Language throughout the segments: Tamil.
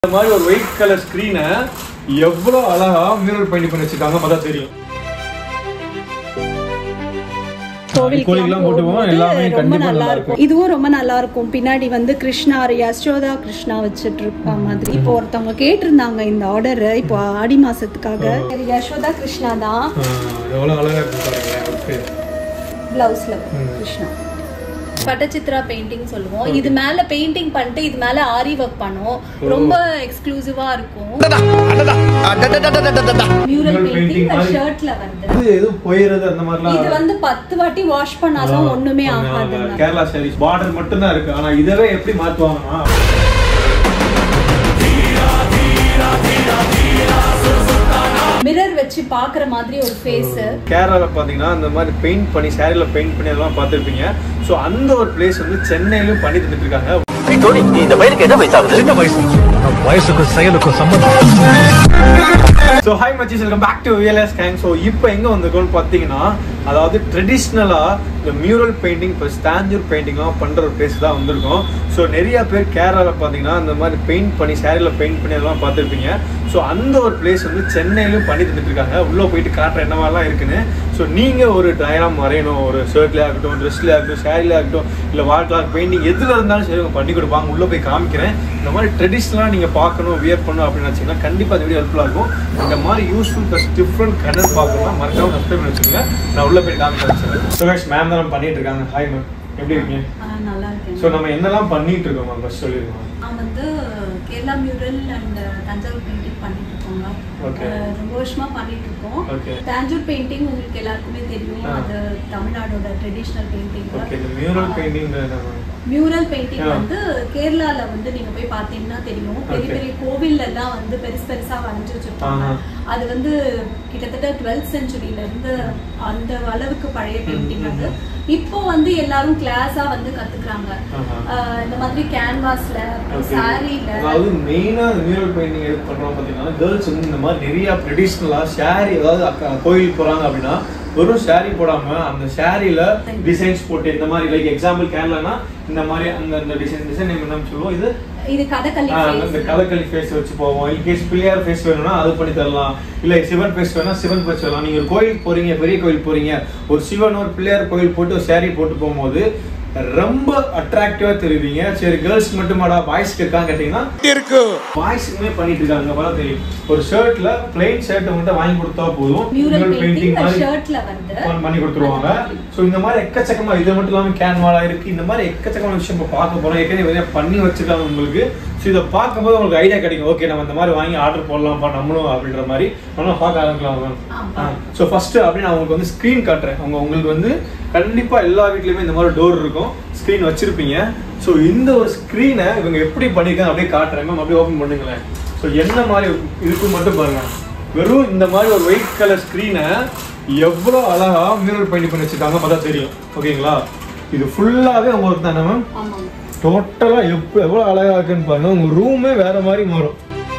இந்த மாதிரி ஒரு ஒயிட் கலர் ஸ்கிரீனை எவ்வளவு அழகா மிரர் பெயிண்ட் பண்ணி வச்சிருக்காங்க பார்த்தா தெரியும் கோழிக்கெல்லாம் போட்டு போவோம், எல்லாமே ரொம்ப கண்டிப்பா நல்லா நல்லா இருக்கும் இதுவும் ரொம்ப நல்லா இருக்கும் பின்னாடி வந்து கிருஷ்ணா யசோதா கிருஷ்ணா வச்சுட்டு இருக்க மாதிரி இப்போ ஒருத்தவங்க கேட்டிருந்தாங்க இந்த ஆர்டர் இப்போ ஆடி மாசத்துக்காக இது யசோதா கிருஷ்ணா தான் எவ்வளவு அழகா இருக்கு பாருங்க ஓகே பிளவுஸ்ல கிருஷ்ணா பட்டச்சித்ரா பெயிண்டிங் சொல்லுவோம் இது மேல பெயிண்டிங் பண்ணிட்டு இது மேல ஆரி ஒர்க் பண்ணுவோம் ரொம்ப எக்ஸ்க்ளூசிவா இருக்கும் மியூரல் Mural painting பெயிண்டிங் மாதிரி. ஷர்ட்ல வந்து இது எதுவும் போயிறது அந்த மாதிரிலாம் இது வந்து பத்து வாட்டி வாஷ் பண்ணாலும் ஒண்ணுமே ஆகாது கேரளா சாரீஸ் பார்டர் மட்டும் தான் இருக்கு ஆனா இதவே எப்படி மாத்துவாங்கன்னா மிரர் வச்சு பாக்குற மாதிரி ஒரு ஃபேஸ் கேரளால பாத்தீங்கன்னா இந்த மாதிரி பெயிண்ட் பண்ணி சாரில பெயிண்ட் பண்ணி அதெல்லாம் பார்த்துருப்பீங்க ஸோ அந்த ஒரு பிளேஸ் வந்து சென்னையிலும் பண்ணி தந்துட்டு இருக்காங்க டோனி நீ இந்த பையனுக்கு என்ன வயசாகுது சின்ன வயசு வயசுக்கும் செயலுக்கும் சம்பந்தம் ஸோ ஹாய் மச்சீஸ் welcome back to VLS gang so இப்போ எங்கே வந்திருக்கோம்னு பார்த்தீங்கன்னா அதாவது ட்ரெடிஷ்னலாக இந்த மியூரல் பெயிண்டிங் இப்போ ஸ்டாஞ்சூர் பெயிண்டிங்லாம் பண்ணுற ஒரு பிளேஸ் தான் வந்திருக்கோம் ஸோ நிறைய பேர் கேரளாவில் பார்த்தீங்கன்னா இந்த மாதிரி பெயிண்ட் பண்ணி சாரியில் பெயிண்ட் பண்ணி அதெல்லாம் பார்த்துருப்பீங்க ஸோ அந்த ஒரு பிளேஸ் வந்து சென்னையிலும் பண்ணி தந்துட்டு இருக்காங்க உள்ளே போயிட்டு காட்டுற என்ன மாதிரிலாம் இருக்குன்னு ஸோ நீங்கள் ஒரு டயராம் வரையணும் ஒரு ஷர்ட்லேயே ஆகட்டும் ட்ரெஸ்லேயே ஆகட்டும் சாரியில் ஆகட்டும் இல்லை வால் கிளாக் பெயிண்டிங் எதில் இருந்தாலும் சரி அவங்க பண்ணி கொடுப்பாங்க உள்ளே போய் காமிக்கிறேன் இந்த மாதிரி ட்ரெடிஷ்னலாக நீங்கள் பார்க்கணும் வியர் பண்ணணும் அப்படின்னு நினச்சிங்கன்னா கண்டிப்பாக இந்த வீடியோ ஹெல்ப்ஃபுல்லாக இருக்கும் இந்த மாதிரி யூஸ்ஃபுல் ப்ளஸ் டிஃப்ரெண்ட் கலர் பார்க்கணும்னா மறக்காம சப்ஸ்கிரைப் பண்ணி வச்சுக்கோங்க நான் உள்ளே போய் காமிக்கிறேன் சுரேஷ் மேம் தான் பண்ணிட்டு இருக்காங்க ஹாய் மேம் எப்படி இருக்கீங்க நல்லா இருக்கு ஸோ நம்ம என்னெல்லாம் பண்ணிட்டு இருக்கோம் மேம் ஃபஸ்ட் சொல்லிருக்கோம் நான் வந்து Kerala mural and Thanjavur painting பண்ணிட்டு இருக்கோங்க Okay. அஹ் ரொம்ப வருஷமா பண்ணிட்டு இருக்கோம் Okay. தஞ்சாவூர் பெயிண்டிங் உங்களுக்கு எல்லாருக்குமே தெரியும் ஆ. அது தமிழ்நாடோட ட்ரெடிஷ்னல் பெயிண்டிங் ஓகே இந்த மியூரல் பெயிண்டிங் மியூரல் பெயிண்டிங் ஆ. வந்து கேரளால வந்து நீங்க போய் பாத்தீங்கன்னா தெரியும் பெரிய Okay. பெரிய கோவில்ல எல்லாம் வந்து பெருசு பெருசா வரைஞ்சு வச்சிருப்பாங்க ஆஹா. அது வந்து கிட்டத்தட்ட டுவெல்த் செஞ்சுரியில இருந்து அந்த அளவுக்கு பழைய பெயிண்டிங் அது இப்போ வந்து எல்லாரும் கிளாஸா வந்து கத்துக்கிறாங்க ஆஹா. அஹ் இந்த மாதிரி கேன்வாஸ்ல சாரில அதாவது மெயினா மியூரல் பெயிண்டிங் எது பண்றோம் பாத்தீங்கன்னா கேர்ள்ஸ் வந்து இந்த மாதிரி நிறைய ட்ரெடிஷ்னலா ஷாரி அதாவது அக்க- கோயிலுக்கு போறாங்க அப்படின்னா வெறும் ஷாரி போடாம அந்த ஷாரில டிசைன்ஸ் போட்டு இந்த மாதிரி லைக் எக்ஸாம்பிள் கேரளானா இந்த மாதிரி அந்த அந்த டிசைன் டிசைன் என்ன சொல்லுவோம் இது இது கதகளி ஆஹ், face. இந்த கலக்கலி ஃபேஸ் வச்சு போவோம் இன்கேஸ் பிள்ளையார் ஃபேஸ் வேணும்னா அது பண்ணி தரலாம் இல்ல சிவன் ஃபேஸ் வேணா சிவன் ஃபேஸ் வரலாம் நீங்க ஒரு கோயிலுக்கு போறீங்க பெரிய கோயில் போறீங்க ஒரு சிவன் ஒரு பிள்ளையார் கோயில் போட்டு ஒரு saree போட்டு போகும்போது ரொம்ப அட்ராக்டிவா தெரிவிங்க சரி கேர்ள்ஸ் மட்டுமாடா பாய்ஸ்க்கு இருக்கான்னு கேட்டீங்கன்னா பாய்ஸுக்குமே பண்ணிட்டு இருக்காங்க பார்த்தா தெரியும் ஒரு ஷர்ட்ல பிளைன் ஷர்ட் மட்டும் வாங்கி கொடுத்தா போதும் மியூரல் mural பெயிண்டிங் மாதிரி ஷர்ட்ல வந்து பண்ணி- பண்ணி கொடுத்துருவாங்க ஸோ இந்த மாதிரி எக்கச்சக்கமா இது மட்டும் இல்லாமல் கேன்வாலா இருக்கு இந்த மாதிரி எக்கச்சக்கமான விஷயம் இப்போ பார்க்க போறோம் ஏற்கனவே நிறைய பண்ணி வச்சிருக்காங்க உங்களுக்கு ஸோ இதை பார்க்கும்போது உங்களுக்கு ஐடியா கிடைக்கும் ஓகே நம்ம இந்த மாதிரி வாங்கி ஆர்டர் போடலாம்ப்பா நம்மளும் அப்படின்ற மாதிரி நம்ம பார்க்க ஆரம்பிக்கலாம் ஆமா. மேம் ஸோ ஃபர்ஸ்ட் அப்படி நான் உங்களுக்கு வந்து ஸ்க்ரீன் காட்டுறேன் அவங்க உங்களுக்கு வந்து கண்டிப்பா எல்லா வீட்லயுமே இந்த மாதிரி டோர் இருக்கும் ஸ்க்ரீன் வச்சிருப்பீங்க ஸோ இந்த ஒரு ஸ்க்ரீனை இவங்க எப்படி பண்ணிருக்காங்க அப்படியே காட்டுறேன் மேம் அப்படியே ஓப்பன் பண்ணுங்களேன் ஸோ என்ன மாதிரி இருக்கு மட்டும் பாருங்க வெறும் இந்த மாதிரி ஒரு ஒயிட் கலர் ஸ்க்ரீனை எவ்வளோ அழகா மிரர் பெயிண்ட் பண்ணி வச்சிருக்காங்க பார்த்தா தெரியும் ஓகேங்களா இது ஃபுல்லாவே உங்களுக்கு தானே மேம் ஆமாங்க டோட்டலா எப்போ எவ்வளோ அழகா இருக்குன்னு பாருங்க உங்க ரூமே வேற மாதிரி மாறும்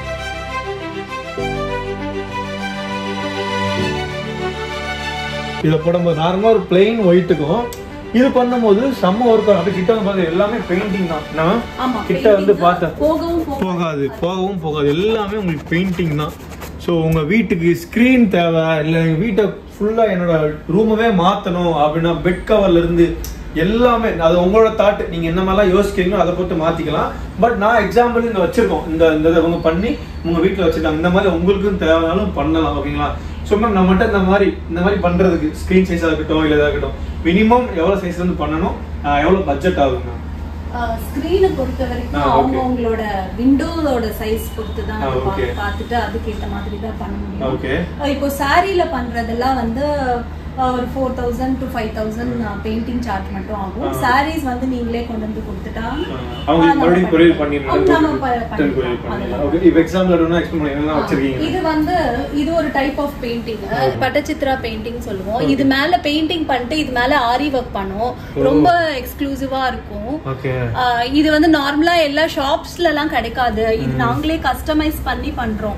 இதை போடும்போது நார்மலாக ஒரு பிளெயின் ஒயிட்டுக்கும் இது பண்ணும்போது செம்ம ஒர்க் அது கிட்ட வந்து பார்த்து எல்லாமே பெயிண்டிங் தான் என்ன ma'am? ஆமா கிட்ட வந்து painting பார்த்தேன் போகவும் போகும் போகாது போகவும் போகாது எல்லாமே உங்களுக்கு பெயிண்டிங் தான் ஸோ உங்கள் வீட்டுக்கு ஸ்க்ரீன் தேவை இல்லை எங்கள் வீட்டை ஃபுல்லாக என்னோட ரூமவே மாற்றணும் அப்படின்னா பெட் கவர்ல இருந்து எல்லாமே அது உங்களோட தாட் நீங்கள் என்ன மாதிரிலாம் யோசிக்கிறீங்களோ அதை பொறுத்து மாற்றிக்கலாம் பட் நான் எக்ஸாம்பிள் இங்கே வச்சுருக்கோம் இந்த இந்த இதை இவங்க பண்ணி உங்கள் வீட்டில் வச்சுருக்காங்க இந்த மாதிரி உங்களுக்கும் தேவைனாலும் பண்ணலாம் ஓகேங்களா ஸோ மேம் நம்மகிட்ட இந்த மாதிரி இந்த மாதிரி பண்ணுறதுக்கு ஸ்க்ரீன் சைஸாக இருக்கட்டும் இல்லை இதாக இருக்கட்டும் மினிமம் எவ்வளோ சைஸ் வந்து பண்ணணும் ஆஹ் எவ்வளோ பட்ஜெட் ஆகும் மேம் ஸ்கிரீனை பொறுத்த வரைக்கும் ஆ, okay. அவங்க உங்களோட விண்டோவோட சைஸ் பொறுத்து தான் ஆ, அது பா- okay. பார்த்துட்டு அதுக்கேற்ற மாதிரி தான் பண்ண முடியும் ஓகே அஹ் இப்போ சாரியில பண்றதெல்லாம் வந்து அஹ், ஒரு four thousand to five thousand painting charge மட்டும் ஆகும் ஆ. சாரீஸ் வந்து நீங்களே கொண்டு வந்து கொடுத்துட்டா அவங்களுக்கு ஆ, மறுபடியும் நம்ம கொரியர் பண்ணிக்கலாம். நம்ம பண்ணிடலாம் ப- ரிட்டர்ன் கொரியர் பண்ணிக்கலாம். பண்ணிடலாம் ஓகே இப்போ எக்ஸாம்பிள் எடுனா எக்ஸ்பிளைன் பண்ணி என்ன வச்சிருக்கீங்க இது வந்து இது ஒரு type of painting Pattachitra painting சொல்லுவோம் இது மேல பெயிண்டிங் பண்ணிட்டு இது மேல ஆரி ஒர்க் பண்ணுவோம் ரொம்ப எக்ஸ்க்ளூசிவா இருக்கும் ஓகே ஆஹ் இது வந்து நார்மலா எல்லா ஷாப்ஸ்ல எல்லாம் கிடைக்காது இது நாங்களே கஸ்டமைஸ் பண்ணி பண்றோம்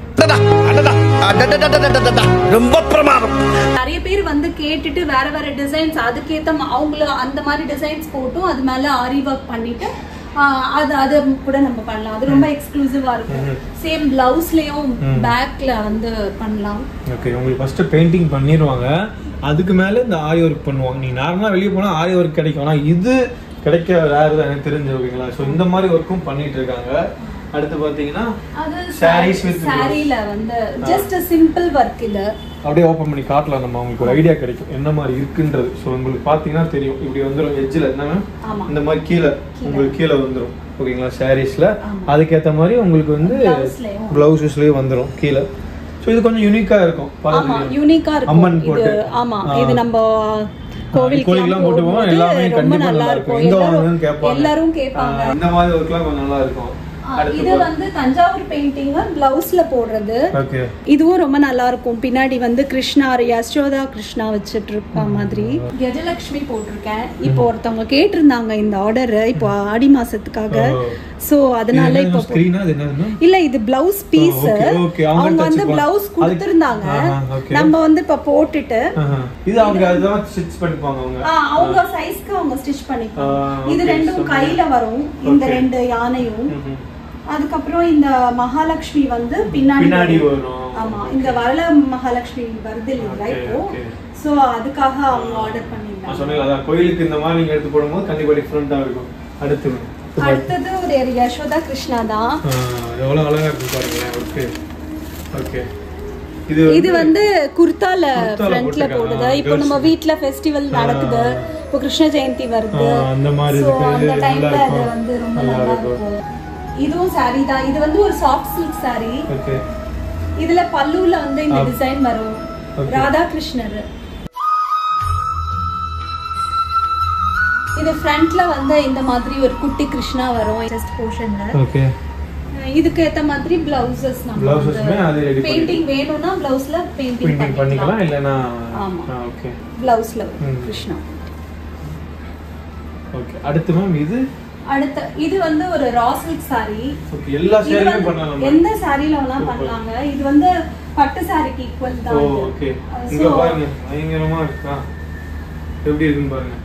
ரொம்ப பிரமாதம் நிறைய பேர் வந்து கேட்டுட்டு வேற வேற டிசைன்ஸ் அதுக்கேத்த ம- அவங்கள அந்த மாதிரி டிசைன்ஸ் போட்டும் அது மேல ஆரி ஒர்க் பண்ணிட்டு ஆஹ் அது அது கூட நம்ம பண்ணலாம் அது ரொம்ப எக்ஸ்க்ளூசிவா இருக்கும் சேம் பிளவுஸ்லயும் பேக்ல வந்து பண்ணலாம் ஓகே உங்களுக்கு ஃபர்ஸ்ட் பெயிண்டிங் பண்ணிடுவாங்க அதுக்கு மேல இந்த ஆரி ஒர்க் பண்ணுவாங்க நீங்க நார்மலா வெளியே போனா ஆரி ஒர்க் கிடைக்கும் ஆனா இது கிடைக்க ரேர் தான் எனக்கு தெரிஞ்சு ஓகேங்களா ஸோ இந்த மாதிரி ஒர்க்கும் பண்ணிட்டு இருக்காங்க அடுத்து பாத்தீங்கன்னா அது Sarees with சாரில வந்து ஜஸ்ட் சிம்பிள் ஒர்க் இது அப்படியே ஓப்பன் பண்ணி காட்டலாம் நம்ம உங்களுக்கு ஒரு ஐடியா கிடைக்கும் என்ன மாதிரி இருக்குன்றது ஸோ உங்களுக்கு பார்த்தீங்கன்னா தெரியும் இப்படி வந்துடும் எட்ஜில் என்ன ma'am? ஆமா. இந்த மாதிரி கீழே உங்களுக்கு கீழே வந்துடும் ஓகேங்களா சாரீஸ்ல அதுக்கேற்ற மாதிரி உங்களுக்கு வந்து Blouse-லயும். பிளவுசஸ்லயும் வந்துடும் கீழே ஸோ இது கொஞ்சம் யூனிக்கா இருக்கும் ஆமா பாருங்க யூனிக்கா அம்மன் இருக்கும் இது போட்டு. ஆமா ஆ. இது நம்ம கோவிலுக்குலாம் கோயிலுக்குலாம் போட்டு போவோம் போகும்போது எல்லாமே ரொம்ப கண்டிப்பா நல்லா நல்லா இருக்கும் இருக்கும் எங்க வாங்குன்னு எல்லாரும் கேட்பாங்க எல்லாரும் கேட்பாங்க ஆ, இந்த மாதிரி ஒர்க்லாம் கொஞ்சம் நல்லா இருக்கும் ஆ, இது வந்து தஞ்சாவூர் பெயிண்டிங் பிளவுஸ்ல போடுறது ஓகே இதுவும் ரொம்ப நல்லா இருக்கும் பின்னாடி வந்து கிருஷ்ணா யசோதா கிருஷ்ணா வச்சுட்டு இருப்ப மாதிரி கஜலட்சுமி போட்டிருக்கேன் இப்போ ஒருத்தவங்க கேட்டிருந்தாங்க இந்த ஆர்டர் இப்போ ஆடி மாசத்துக்காக ஓ. சோ அதனால இப்போ ஸ்க்ரீனா அது என்னதுன்னா இல்ல இது பிளவுஸ் பீஸ் okay, okay. அவங்க அவங்க வந்து தச்சுப்பாங்க. பிளவுஸ் அதுக்கு- கொடுத்திருந்தாங்க ஆஹா, okay. நம்ம வந்து இப்ப போட்டுட்டு ஆஹா. இது அவங்க அதுதான் ஸ்டிச் பண்ணிப்பாங்க அவங்க ஆ, அவங்க சைஸ்க்கு அவங்க ஸ்டிச் பண்ணிப்பாங்க ஆ, இது okay, ரெண்டும் so- கையில வரும் இந்த Okay. ரெண்டு யானையும் ம்ஹும். அதுக்கப்புறம் இந்த மகாலட்சுமி வந்து பின்னாடி பின்னாடி வரும். வரும். ஆமா இந்த வரல மகாலட்சுமி வருது இல்லைங்களா Okay, இப்போ okay. சோ அதுக்காக அவங்க ஆர்டர் நான் பண்ணிருந்தாங்க சொன்னேன் அதான் கோயிலுக்கு இந்த மாதிரி நீங்க எடுத்து போடும்போது கண்டிப்பா டிஃப்ரெண்டா இருக்கும் அடுத்து அடுத்தது ஒரு யசோதா கிருஷ்ணா தான் ஆ, எவ்வளவு அழகா இருக்கு பாருங்களேன் ஓகே ஓகே இது இது வந்து குர்தால குர்தால ஃப்ரண்ட்ல போட்டிருக்காங்க. போடுது ஆ, இப்போ நம்ம girls. வீட்ல ஃபெஸ்டிவல் நடக்குது இப்போ கிருஷ்ண ஜெயந்தி வருது ஆ, அந்த மாதிரி So, இருக்கு. அந்த நல்லா டைம்ல அது இருக்கும். வந்து ரொம்ப நல்லா நல்லா இருக்கும். இருக்கும் இதுவும் saree தான் இது வந்து ஒரு சாஃப்ட் சில்க் saree ஓகே இதுல பல்லுல வந்து இந்த ஆ. டிசைன் வரும் Okay. ராதா கிருஷ்ணர் இது ஃப்ரண்ட்ல வந்து இந்த மாதிரி ஒரு குட்டி கிருஷ்ணா வரும் ஜஸ்ட் போர்ஷன்ல ஓகே இதுக்கு ஏத்த மாதிரி பிளவுசஸ் நம்ம Blouses-மே அதே ready பண்ணி- பெயிண்டிங் வேணும்னா பிளவுஸ்ல பெயிண்டிங் பெயிண்டிங் பண்ணிக்கலாம் இல்லைன்னா ஆமா. ஓகே பிளவுஸ்ல ம். கிருஷ்ணா ஓகே அடுத்து மேம் இது அடுத்த இது வந்து ஒரு ரா சில்க் saree ஓகே எல்லா இது சேரியுமே வந்து பண்ணலாம் நம்ம எந்த சாரில வேணா Super. பண்ணலாங்க இது வந்து பட்டு சாரிக்கு ஈக்குவல் ஓ தான் இது. ஓகே Uh, இங்க so- பாருங்க பயங்கரமா இருக்கா எப்படி இருக்குன்னு பாருங்க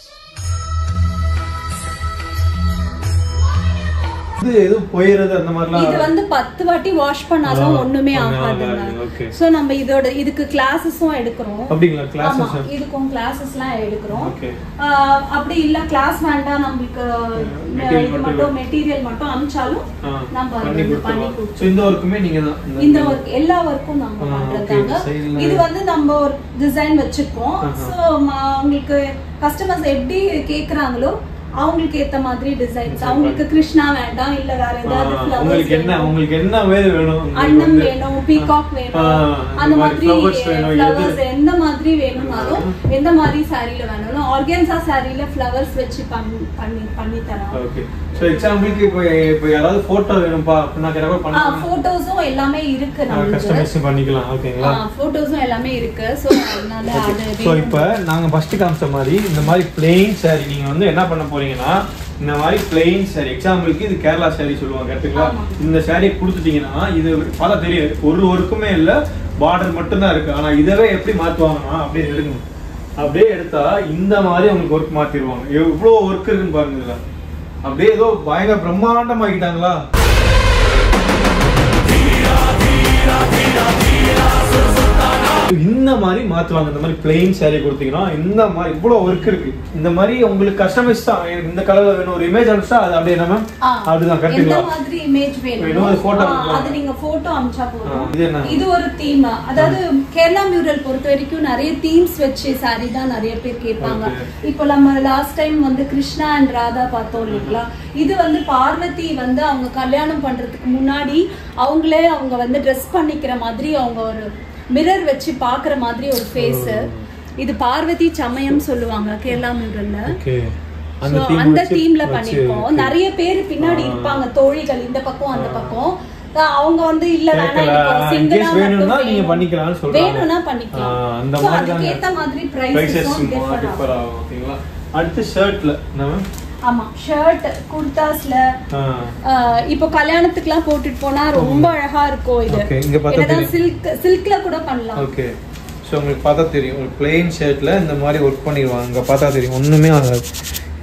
இது எதுவும் போயிறது அந்த மாதிரிலாம் இது வந்து பத்து வாட்டி வாஷ் பண்ணாலும் ஆ, ஒண்ணுமே ஒண்ணும் ஆகாதுங்க ஆகாது, okay. சோ நம்ம இதோட இதுக்கு கிளாஸஸும் எடுக்கிறோம் அப்படிங்களா ஆமா கிளாஸஸ் இதுக்கும் கிளாஸஸ்லாம் எடுக்கிறோம் ஓகே ஆஹ் அப்படி இல்ல கிளாஸ் வேண்டாம் நம்மளுக்கு material இது மட்டும் மட்டும் மெட்டீரியல் மட்டும் அனுப்பிச்சாலும் நம்ம அது பண்ணி வந்து பண்ணி கொடுத்துருவோம் கொடுத்துருவோம் ஸோ இந்த ஒர்க்குமே நீங்க தான் இந்த ஒர்க் எல்லா ஒர்க்கும் நம்ம ஆ, okay. பண்றதாங்க Side-ல- இது வந்து நம்ம ஒரு டிசைன் வச்சிருக்கோம் ஆஹா. சோ உங்களுக்கு கஸ்டமர்ஸ் எப்படி கேக்குறாங்களோ அவங்களுக்கு ஏத்த மாதிரி டிசைன்ஸ் Design அவங்களுக்கு கிருஷ்ணா வேண்டாம் இல்ல வேற ஏதாவது flowers உங்களுக்கு என்ன வேணும். உங்களுக்கு என்ன வேறு வேணும் உங்களுக்கு அன்னம் வந்து- வேணும் பீகாக் ஆ, வேணும் இந்த அந்த மாதிரி மாதிரி flowers வேணும், ஃப்ளவர்ஸ் எது- எந்த மாதிரி வேணும்னாலும் எந்த மாதிரி சாரில வேணாலும் ஆர்கன்சா சாரில ஃப்ளவர்ஸ் வச்சு பண்ணி பண்ணி பண்ணி தரோம் ஓகே ஸோ எக்ஸாம்பிளுக்கு இப்போ இப்போ யாராவது ஃபோட்டோ வேணும்ப்பா அப்படின்னா கேட்டப்ப ஆ பண்ணலாம் போட்டோஸும் எல்லாமே இருக்கு நமக்கு கஸ்டமைஸ் பண்ணிக்கலாம் ஓகேங்களா போட்டோஸும் எல்லாமே இருக்கு சோ அதனால அது ஸோ வேணும். இப்போ நாங்கள் ஃபர்ஸ்ட் காமிச்ச மாதிரி இந்த மாதிரி பிளெயின் saree நீங்கள் வந்து என்ன பண்ண போறீங்கன்னா இந்த மாதிரி பிளெயின் saree எக்ஸாம்பிளுக்கு இது கேரளா saree சொல்லுவாங்க கரெக்ட்டுங்களா ஆமா. இந்த saree கொடுத்துட்டீங்கன்னா இது பார்த்தா தெரியும் ஒரு ஒர்க்குமே இல்லை பார்டர் மட்டும்தான் இருக்கு ஆனால் இதவே எப்படி மாற்றுவாங்கன்னா அப்படியே எடுக்கணும் அப்படியே எடுத்தா இந்த மாதிரி உங்களுக்கு ஒர்க் மாற்றிடுவாங்க எவ்வளோ ஒர்க் இருக்குன்னு பாருங்க இதுல அப்படியே ஏதோ பயங்கர பிரம்மாண்டமாக்கிட்டாங்களா இந்த மாதிரி மாத்துவாங்க இந்த மாதிரி பிளெயின் saree கொடுத்தீங்கன்னா இந்த மாதிரி இவ்வளவு ஒர்க் இருக்கு இந்த மாதிரி உங்களுக்கு கஸ்டமைஸ் தான் எனக்கு இந்த கலர்ல வேணும் ஒரு இமேஜ் அனுப்பிச்சா அது அப்படியே நம்ம ஆ, அப்படிதான் எந்த கரெக்டுங்களா மாதிரி இமேஜ் வேணும், வேணும் அது photo ஆ, அனுப்பலாம். அது நீங்க போட்டோ அனுப்பிச்சா ஆ, போதும் இது என்ன? இது ஒரு தீம் அதாவது கேரளா மியூரல் பொறுத்த வரைக்கும் நிறைய தீம்ஸ் வச்சு சாரி தான் நிறைய பேர் கேட்பாங்க Okay. இப்போ நம்ம லாஸ்ட் டைம் வந்து கிருஷ்ணா அண்ட் ராதா பார்த்தோம் இல்லைங்களா இது வந்து பார்வதி வந்து அவங்க கல்யாணம் பண்றதுக்கு முன்னாடி அவங்களே அவங்க வந்து ட்ரெஸ் பண்ணிக்கிற மாதிரி அவங்க ஒரு மிரர் வச்சு பாக்குற மாதிரி ஒரு ஃபேஸ் இது பார்வதி சமயம் சொல்லுவாங்க கேரளா மியூரல்ல ஓகே So, அந்த டீம்ல பண்ணிருக்கோம் நிறைய பேர் பின்னாடி இருப்பாங்க தோழிகள் இந்த பக்கம் அந்த பக்கம் அஹ் அவங்க வந்து இல்ல வேணாம் கேட்கல. எனக்கு In சிங்கிளா case வேணும்னா மட்டும் நீங்க வேணும். பண்ணிக்கலாம்னு சொல்றாங்க. வேணும்னா பண்ணிக்கலாம் ஆ, அந்த So, மாதிரி அதுக்கு தாங்க. ஏத்த மாதிரி பிரைசஸ் பிரைஸஸும் டிஃபர் டிஃபர் ஆகும் ஓகேங்களா அடுத்து ஷர்ட்ல நம்ம ஆமா ஷர்ட் குர்தாஸ்ல ஆ, இப்போ கல்யாணத்துக்குலாம் போட்டுட்டு போனா ரொம்ப அழகா இருக்கும் இது Okay, இங்க பார்த்தா என்னதான் தெரியும். சில்க் சில்க்ல கூட பண்ணலாம் ஓகே ஸோ உங்களுக்கு பார்த்தா தெரியும் ஒரு பிளெயின் ஷர்ட்ல இந்த மாதிரி ஒர்க் பண்ணிடுவாங்க இங்கே பார்த்தா தெரியும் ஒன்றுமே ஆகாது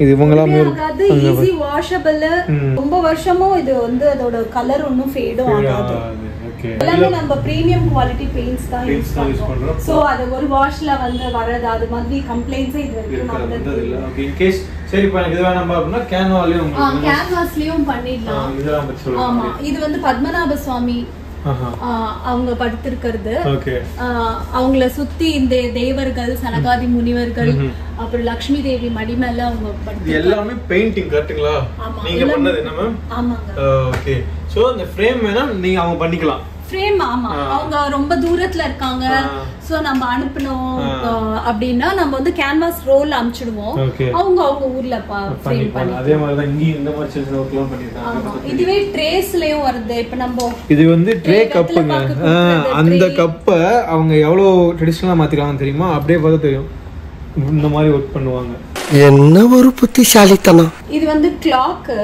இது இவங்கெல்லாம் mural- ஆகாது அங்க ஈஸி வாஷபிள் ம். ரொம்ப வருஷமும் இது வந்து அதோட கலர் ஒன்றும் ஃபேடும் ஆகாது ஓகே எல்லாமே நம்ம பிரீமியம் குவாலிட்டி பெயிண்ட்ஸ் தான் Paints யூஸ் தான் use பண்றோம் பண்றோம். சோ அது ஒரு வாஷ்ல வந்து வரது அது மாதிரி கம்ப்ளைண்ட்ஸே இது வரைக்கும் இருக்கிறது வந்தது வந்தது இல்ல இல்ல ஓகே இன் கேஸ் சரி இப்போ எனக்கு இது வேணாம் அப்படின்னா கேன்வாலையும் ஆ உங்களுக்கு கேன்வாஸ்லயும் ஆ, பண்ணிடலாம் இதெல்லாம் பத்தி சொல்லுங்க ஆமா இது வந்து பத்மநாப சுவாமி ஆஹா ஆ, அவங்க படுத்திருக்கிறது ஓகே ஆ, அவங்கள சுத்தி இந்த தேவர்கள் சனகாதி முனிவர்கள் ம்ஹும். அப்புறம் லக்ஷ்மி தேவி மடி மேல அவங்க இது படுத்து எல்லாமே பெயிண்டிங் கரெக்ட்டுங்களா ஆமா, நீங்க எல்லாமே- பண்ணது என்ன மேம் ஆமாங்க ஓகே சோ இந்த ஃப்ரேம் வேணா நீங்க அவங்க பண்ணிக்கலாம் ஃப்ரேம் ஆமா ஆ. அவங்க ரொம்ப தூரத்துல இருக்காங்க ஆ. சோ நம்ம அனுப்பணும் ஆ. ஆ, அப்படின்னா நம்ம வந்து கேன்வாஸ் ரோல் அனுப்பிச்சிடுவோம் Okay. அவங்க அவங்க ஊர்ல ஃப்ரேம் பண்ணிக்கலாம் பண்ணி அதே மாதிரி தான் இங்கேயும் இந்த மாதிரி சின்ன ஒர்க்லாம் பண்ணிருக்காங்க ஆமா இதுவே ட்ரேஸ்லயும் வருது இப்ப நம்ம இது வந்து ட்ரே வேகத்துல கப்புங்க பார்க்க கொடுக்குறது அந்த tray. கப்பை அவங்க எவ்வளோ ட்ரெடிஷ்னலாக மாற்றிருக்காங்க தெரியுமா அப்படியே பார்த்தா தெரியும் இந்த மாதிரி ஒர்க் பண்ணுவாங்க என்ன ஒரு புத்திசாலித்தனம் இது வந்து கிளாக்கு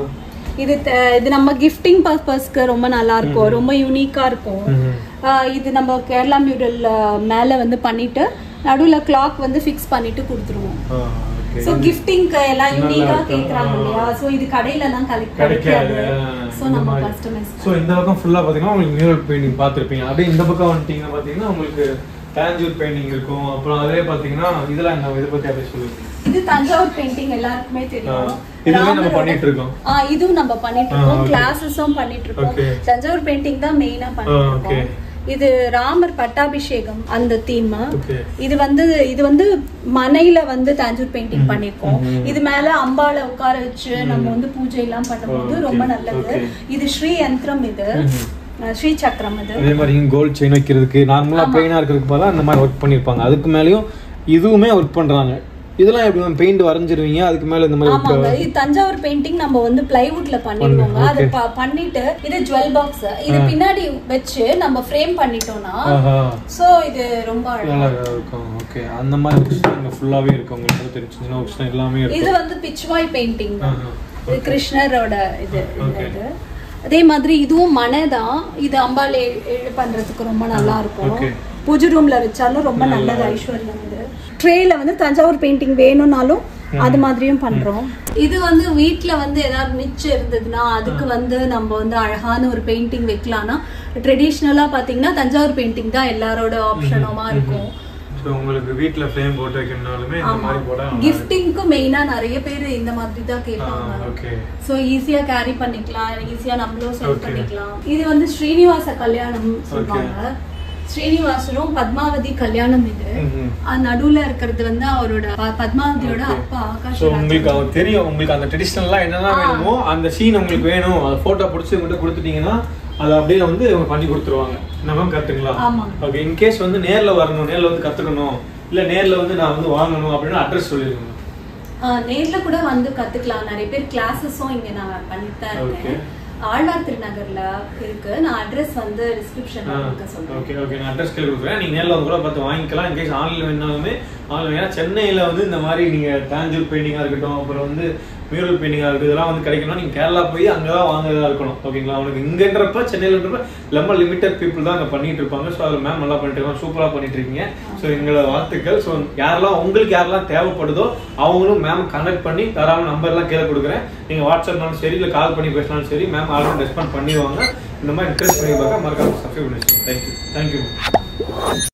இது த- இது நம்ம கிஃப்டிங் பர்பஸ்க்கு ரொம்ப நல்லா இருக்கும் ரொம்ப யூனிக்கா இருக்கும் ஆ, இது நம்ம கேரளா மியூரல் மேல வந்து பண்ணிட்டு நடுவுல கிளாக் வந்து ஃபிக்ஸ் பண்ணிட்டு கொடுத்துருவோம் ஓகே சோ கிஃப்டிங்க்கு எல்லாம் நல்லா யூனிக்கா இருக்கும். கேக்குறாங்க ஆ. இல்லையா சோ இது கடையில எல்லாம் கலெக்ட் கிடைக்காது கிடைக்காது சோ இந்த நம்ம மாதிரி. கஸ்டமைஸ் ஸோ இந்த பக்கம் ஃபுல்லாக பார்த்தீங்கன்னா உங்களுக்கு மியூரல் பெயிண்டிங் பார்த்துருப்பீங்க அப்படியே இந்த பக்கம் வந்துட்டீங்கன்னா பார்த்தீங்கன்னா உங்களுக்கு டேஞ்சூர் பெயிண்டிங் இருக்கும் அப்புறம் அதே பார்த்தீங்கன்னா இதெல்லாம் என்ன இதை பற்றி அப்படியே சொல்லுங்க இது தஞ்சாவூர் பெயிண்டிங் எல்லாருக்குமே தெரியும் ஆ. இதுவே நம்ம ராமரோட- பண்ணிட்டு இருக்கோம். ஆ இதுவும் நம்ம பண்ணிட்டு ஆ, இருக்கோம் okay. கிளாஸஸும் பண்ணிட்டு இருக்கோம் Okay. தஞ்சாவூர் பெயிண்டிங் தான் மெயினா பண்ணிட்டு ஆ, okay. இருக்கோம் இது ராமர் பட்டாபிஷேகம் அந்த தீம் Okay. இது வந்து இது வந்து மனையில வந்து தாஞ்சூர் பெயிண்டிங் பண்ணிருக்கோம் இது மேல அம்பாளை உட்கார வச்சு நம்ம வந்து பூஜை எல்லாம் பண்ணும்போது Okay. ரொம்ப நல்லது Okay. இது ஸ்ரீ யந்திரம் இது அஹ் ஸ்ரீ சக்கரம் இது அதே மாதிரி இங்கே கோல்ட் செயின் வைக்கிறதுக்கு நார்மலாக பிளெயினாக இருக்கிறதுக்கு பதிலாக அந்த மாதிரி ஒர்க் பண்ணியிருப்பாங்க அதுக்கு மேலேயும் இதுவுமே ஒர்க் பண்ணுறாங்க இதெல்லாம் எப்படி மேம் பெயிண்ட் வரைஞ்சிருவீங்க அதுக்கு மேலே இந்த மாதிரி ஆமாங்க work- இது தஞ்சாவூர் பெயிண்டிங் நம்ம வந்து பிளைவுட்ல பண்ணிடுவோங்க பண்ணு, அது okay. ப- பண்ணிட்டு இது ஜுவல் பாக்ஸ் இது பின்னாடி வச்சு நம்ம ஃப்ரேம் பண்ணிட்டோம்னா ஆஹா சோ இது ரொம்ப அழகா நல்லா இருக்கும் ஓகே அந்த மாதிரி ஒர்க்ஸ் இங்கே ஃபுல்லாகவே இருக்கு உங்களுக்கு தெரியும் சின்ன ஒர்க்ஸ் எல்லாமே இது இருக்கும் வந்து பிச்வாய் பெயிண்டிங் ஆஹா. இது கிருஷ்ணரோட இது இந்த Okay. இது அதே மாதிரி இதுவும் மனை தான் இது அம்பாள் எ- எழு பண்றதுக்கு ரொம்ப நல்லா இருக்கும் Okay. பூஜை ரூம்ல வச்சாலும் ரொம்ப நல்லது ஐஸ்வர்யம் இது ட்ரேல வந்து தஞ்சாவூர் பெயிண்டிங் வேணும்னாலும் அது மாதிரியும் பண்றோம் இது வந்து வீட்ல வந்து ஏதாவது மிச்சம் இருந்ததுன்னா அதுக்கு வந்து நம்ம வந்து அழகான ஒரு பெயிண்டிங் வைக்கலாம்னா ட்ரெடிஷ்னலா பாத்தீங்கன்னா தஞ்சாவூர் பெயிண்டிங் தான் எல்லாரோட ஆப்ஷனுமா இருக்கும் ஸோ உங்களுக்கு வீட்டில் ஃப்ரேம் போட்டு வைக்கணும்னாலுமே இந்த ஆமா மாதிரி போட கிஃப்டிங்க்கு மெயினா நிறைய பேர் இந்த மாதிரி தான் கேட்பாங்க ஓகே சோ ஈஸியா கேரி பண்ணிக்கலாம் ஈஸியா நம்மளும் செல் Okay. பண்ணிக்கலாம் இது வந்து ஸ்ரீனிவாச கல்யாணம் சொல்லுவாங்க ஸ்ரீனிவாசரும் பத்மாவதி கல்யாணம் இது அது நடுவுல இருக்கிறது வந்து அவரோட ப- பத்மாவதியோட அப்பா ஆகாஷ் ஸோ உங்களுக்கு அவங்க தெரியும் உங்களுக்கு அந்த ட்ரெடிஷ்னலாக என்னெல்லாம் வேணுமோ அந்த சீன் உங்களுக்கு வேணும் அதை ஃபோட்டோ பிடிச்சி உங்கள்கிட்ட கொடுத்துட்டீங்கன்னா அதை அப்படியே வந்து அவங்க பண்ணி கொடுத்துருவாங்க நம்ம கற்றுங்களா ஆமாங்க. ஓகே இன்கேஸ் வந்து நேரில் வரணும் நேரில் வந்து கற்றுக்கணும் இல்லை நேரில் வந்து நான் வந்து வாங்கணும் அப்படின்னு அட்ரஸ் சொல்லிடுங்க ஆஹ் நேர்ல கூட வந்து கத்துக்கலாம் நிறைய பேர் கிளாஸஸும் இங்க நான் பண்ணிட்டு தான் Okay. இருக்கேன் ஆழ்வார் திருநகர்ல இருக்கு நான் அட்ரஸ் வந்து டிஸ்கிரிப்ஷன்ல கொடுக்க சொல்றேன் ஓகே ஓகே நான் அட்ரஸ் கேள்வி கொடுக்குறேன் நீங்கள் நேரில் வந்து கூட பார்த்து வாங்கிக்கலாம் இன்கேஸ் ஆன்லைன் வேணாலுமே ஆன்லைன் ஏன்னா சென்னையில் வந்து இந்த மாதிரி நீங்கள் தாஞ்சூர் பெயிண்டிங்காக இருக்கட்டும் அப்புறம் வந்து மியூரல் பெயிண்டிங்காக இருக்கட்டும் இதெல்லாம் வந்து கிடைக்கணும் நீங்கள் கேரளா போய் அங்கே தான் வாங்குறதா இருக்கணும் ஓகேங்களா அவனுக்கு இங்கன்றப்ப சென்னையிலன்றப்ப ரொம்ப லிமிட்டட் பீப்புள் தான் அங்கே பண்ணிட்டு இருப்பாங்க ஸோ அதில் மேம் நல்லா பண்ணிட்டு இருக்காங்க சூப்பராக பண்ணிட்டு இருக்கீங்க ஸோ எங்களோட வாழ்த்துக்கள் ஸோ யாரெல்லாம் உங்களுக்கு யாரெல்லாம் தேவைப்படுதோ அவங்களும் மேம் கனெக்ட் பண்ணி தராம நம்பர்லாம் கீழே கொடுக்குறேன் நீங்கள் வாட்ஸ்அப்னாலும் சரி இல்லை கால் பண்ணி பேசினாலும் சரி மேம் ஆல்ரெடி ரெஸ்பாண்ட் பண்ணிடுவாங்க இந்த மாதிரி இன்ட்ரெஸ்ட் பண்ணி பார்க்க மறக்காம சப்ஸ்கிரைப் பண்ணி தேங்க்யூ தேங்க்யூ